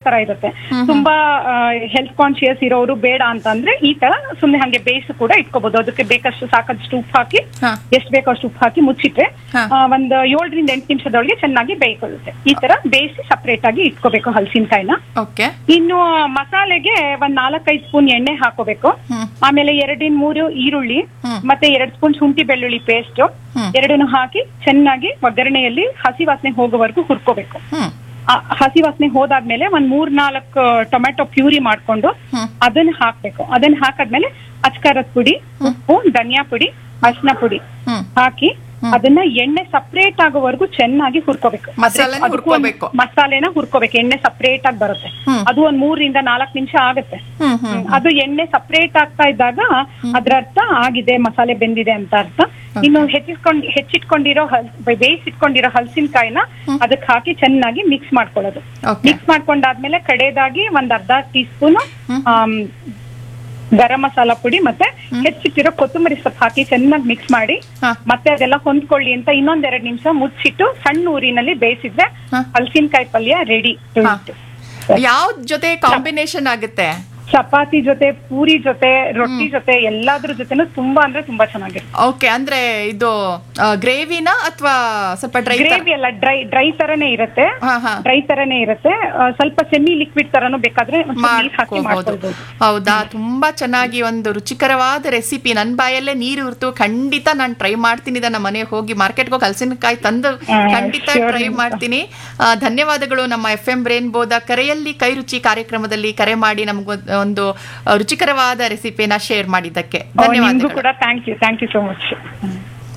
ತರ ಇರುತ್ತೆ ತುಂಬಾ ಹೆಲ್ತ್ ಕಾನ್ಶಿಯಸ್ ಇರೋರು ಬೇಡ ಅಂತಂದ್ರೆ ಈ ತರ ಸುಮ್ನೆ ಹಂಗೆ ಬೇಯಿಸಿ ಕೂಡ ಇಟ್ಕೋಬಹುದು ಅದಕ್ಕೆ ಬೇಕಷ್ಟು ಸಾಕಷ್ಟು ಉಪ್ಪು ಹಾಕಿ ಹಾ. ಎಷ್ಟು ಬೇಕಷ್ಟು ಉಪ್ಪು ಹಾಕಿ ಮುಚ್ಚಿಟ್ರೆ ಹಾ. ಆ, ಒಂದ್ ಏಳರಿಂದ ಎಂಟು ನಿಮಿಷದೊಳಗೆ ಚೆನ್ನಾಗಿ ಬೇಯ್ಕೊಳ್ಳುತ್ತೆ ಈ ತರ ಬೇಯಿಸಿ ಸಪರೇಟ್ ಆಗಿ ಇಟ್ಕೋಬೇಕು ಹಲಸಿನಕಾಯಿನ ಓಕೆ ಇನ್ನು ಮಸಾಲೆಗೆ ಒಂದ್ ನಾಲ್ಕೈದು ಸ್ಪೂನ್ ಎಣ್ಣೆ ಹಾಕೋಬೇಕು ಹ್ಮ್. ಆಮೇಲೆ ಎರಡಿನ ಮೂರು ಈರುಳ್ಳಿ ಹ್ಮ್. ಮತ್ತೆ ಎರಡ್ ಸ್ಪೂನ್ ಶುಂಠಿ ಬೆಳ್ಳುಳ್ಳಿ ಪೇಸ್ಟ್ ಹ್ಮ್. ಎರಡನ್ನು ಹಾಕಿ ಚೆನ್ನಾಗಿ ಒಗ್ಗರಣೆಯಲ್ಲಿ ಹಸಿ ವಾಸನೆ ಹೋಗೋವರೆಗೂ ಹುರ್ಕೋಬೇಕು ಹ್ಮ್ ಆ ಹಸಿ ವಾಸನೆ ಹೋದಾದ್ಮೇಲೆ ಒಂದ್ ಮೂರ್ ನಾಲ್ಕು ಟೊಮೆಟೊ ಪ್ಯೂರಿ ಮಾಡ್ಕೊಂಡು ಹ್ಮ್. ಅದನ್ನ ಹಾಕ್ಬೇಕು ಅದನ್ನ ಹಾಕಾದ್ಮೇಲೆ ಅಚ್ಕಾರದ ಪುಡಿ ಉಪ್ಪು ಧನಿಯಾ ಪುಡಿ ಅರ್ಶಿನ ಪುಡಿ ಹ್ಮ್ ಹಾಕಿ ಅದನ್ನ ಎಣ್ಣೆ ಸಪರೇಟ್ ಆಗೋವರೆಗೂ ಚೆನ್ನಾಗಿ ಹುರ್ಕೋಬೇಕು ಮಸಾಲೆನ ಅದ್ಕೆ- ಅದಕ್ಕೂ ಒಂದ್ ಹುರ್ಕೋಬೇಕು. ಮಸಾಲೆನ ಹುರ್ಕೋಬೇಕು ಎಣ್ಣೆ ಸಪರೇಟ್ ಆಗಿ ಬರುತ್ತೆ ಹ್ಮ್. ಅದು ಒಂದ್ ಮೂರರಿಂದ ನಾಲ್ಕು ನಿಮಿಷ ಆಗುತ್ತೆ ಹ್ಮ್ ಹ್ಮ್ ಅದು ಎಣ್ಣೆ ಸಪರೇಟ್ ಆಗ್ತಾ ಇದ್ದಾಗ ಅದ್ರ ಅರ್ಥ ಆಗಿದೆ ಮಸಾಲೆ ಬೆಂದಿದೆ ಅಂತ ಅರ್ಥ ಇನ್ನು ಹೆಚ್ಚಿಟ್ಕೊಂಡ್ ಹೆಚ್ಚಿಟ್ಕೊಂಡಿರೋ ಹಲ್ ಬೇಯಿಸಿಟ್ಕೊಂಡಿರೋ ಹಲಸಿನಕಾಯಿನ ಅದಕ್ಕೆ ಹಾಕಿ ಚೆನ್ನಾಗಿ ಮಿಕ್ಸ್ ಮಾಡ್ಕೊಳ್ಳೋದು Okay. ಮಿಕ್ಸ್ ಮಾಡ್ಕೊಂಡಾದ್ಮೇಲೆ ಕಡೆದಾಗಿ ಒಂದ್ ಅರ್ಧ ಟೀ ಸ್ಪೂನ್ ಗರಂ ಮಸಾಲಾ ಪುಡಿ ಮತ್ತೆ ಹೆಚ್ಚಿಟ್ಟಿರೋ ಕೊತ್ತಂಬರಿ ಸೊಪ್ಪು ಹಾಕಿ ಚೆನ್ನಾಗಿ ಮಿಕ್ಸ್ ಮಾಡಿ ಹಾ. ಮತ್ತೆ ಅದೆಲ್ಲ ಹೊಂದ್ಕೊಳ್ಳಿ ಅಂತ ಇನ್ನೊಂದೆರಡು ನಿಮಿಷ ಮುಚ್ಚಿಟ್ಟು ಸಣ್ಣ ಊರಿನಲ್ಲಿ ಬೇಯಿಸಿದ್ರೆ ಹಾ. ಹಲಸಿನಕಾಯಿ ಪಲ್ಯ ರೆಡಿ ಹಾ. ಯಾವ ಜೊತೆ ಕಾಂಬಿನೇಷನ್ ಆಗುತ್ತೆ ಚಪಾತಿ ಜೊತೆ ಪೂರಿ ಜೊತೆ ರೊಟ್ಟಿ ಜೊತೆ ಎಲ್ಲಾದ್ರ ಜೊತೆನೂ ತುಂಬಾ ಅಂದ್ರೆ ತುಂಬಾ ಚೆನ್ನಾಗಿರುತ್ತೆ ಓಕೆ ಅಂದ್ರೆ ಇದು ಗ್ರೇವಿನ ಅಥವಾ ಸ್ವಲ್ಪ ಡ್ರೈ ಗ್ರೇವಿ ಎಲ್ಲ ಡ್ರೈ ಡ್ರೈ ತರನೇ ಇರುತ್ತೆ ಹಾ ಹಾ ಡ್ರೈ ತರನೇ ಇರುತ್ತೆ ಆ, ಸ್ವಲ್ಪ ಸೆಮಿ ಲಿಕ್ವಿಡ್ ತರನು ಬೇಕಾದ್ರೆ ಒಂಚೂರು ನೀರ್ ಹಾಕಿ ಮಾಡ್ಕೋಬಹುದು ಮಾಡ್ಕೊಳ್ಬಹುದು ಹೌದಾ ತುಂಬಾ ಚೆನ್ನಾಗಿ ಒಂದು ರುಚಿಕರವಾದ ರೆಸಿಪಿ ನನ್ನ ಬಾಯಲ್ಲೇ ನೀರು ಇರ್ತು ಖಂಡಿತ ನಾನು ಟ್ರೈ ಮಾಡ್ತೀನಿ ನಮ್ಮ ಮನೆಗೆ ಹೋಗಿ ಮಾರ್ಕೆಟ್ಗೆ ಹೋಗಿ ಹಲಸಿನಕಾಯಿ ತಂದು ಹಾ, ಖಂಡಿತ sure ಟ್ರೈ ಅಂತ. ಮಾಡ್ತೀನಿ ಆ, ಧನ್ಯವಾದಗಳು ನಮ್ಮ ಎಫ್ ಎಂ ಬೋದ ಕರೆಯಲ್ಲಿ ಕೈ ರುಚಿ ಕಾರ್ಯಕ್ರಮದಲ್ಲಿ ಕರೆ ಮಾಡಿ ನಮ್ಗೆ ಒಂದು ಆ, ರುಚಿಕರವಾದ ರೆಸಿಪಿನ ಶೇರ್ ಮಾಡಿದ್ದಕ್ಕೆ ನಿಮ್ಗೂ ಧನ್ಯವಾದಗಳು ಕೂಡ thank you thank you so much